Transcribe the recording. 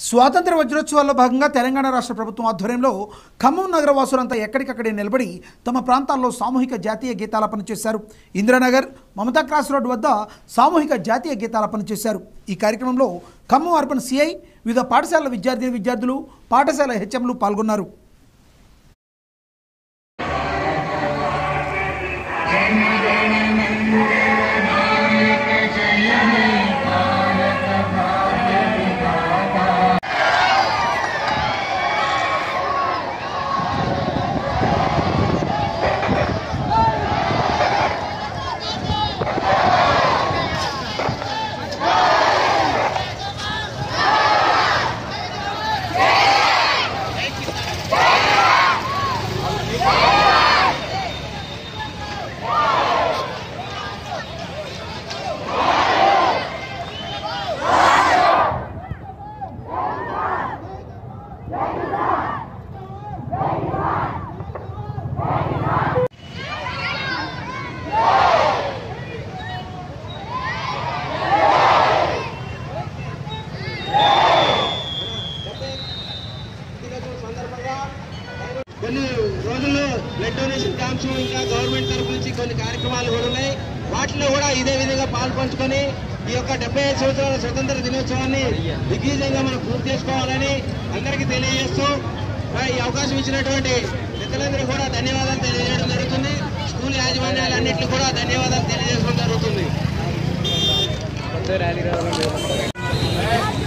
స్వాతంత్ర వజ్రోత్సవాల్లో భాగంగా తెలంగాణ రాష్ట్ర ప్రభుత్వం ఆధ్వర్యంలో ఖమ్మం నగర వాసులంతా ఎక్కడికక్కడే నిలబడి తమ ప్రాంతాల్లో సామూహిక జాతీయ గీతాలాపన చేశారు ఇందిరానగర్ మమతా క్రాస్ రోడ్ వద్ద సామూహిక జాతీయ గీతాలాపన చేశారు ఈ కార్యక్రమంలో ఖమ్మం అర్బన్ సిఐ వివిధ పాఠశాలల విద్యార్థి విద్యార్థులు పాఠశాల హెచ్ఎంలు పాల్గొన్నారు కొన్ని రోజుల్లో బ్లడ్ డొనేషన్ క్యాంప్స్ ఇంకా గవర్నమెంట్ తరఫు నుంచి కొన్ని కార్యక్రమాలు కూడా ఉన్నాయి వాటిలో కూడా ఇదే విధంగా పాల్పంచుకొని ఈ యొక్క డెబ్బై ఐదు సంవత్సరాల స్వతంత్ర దినోత్సవాన్ని దిగ్విజయంగా మనం పూర్తి చేసుకోవాలని అందరికీ తెలియజేస్తూ మరి ఈ అవకాశం ఇచ్చినటువంటి పెద్దలందరూ కూడా ధన్యవాదాలు తెలియజేయడం జరుగుతుంది స్కూల్ యాజమాన్యాలన్నింటినీ కూడా ధన్యవాదాలు తెలియజేయడం జరుగుతుంది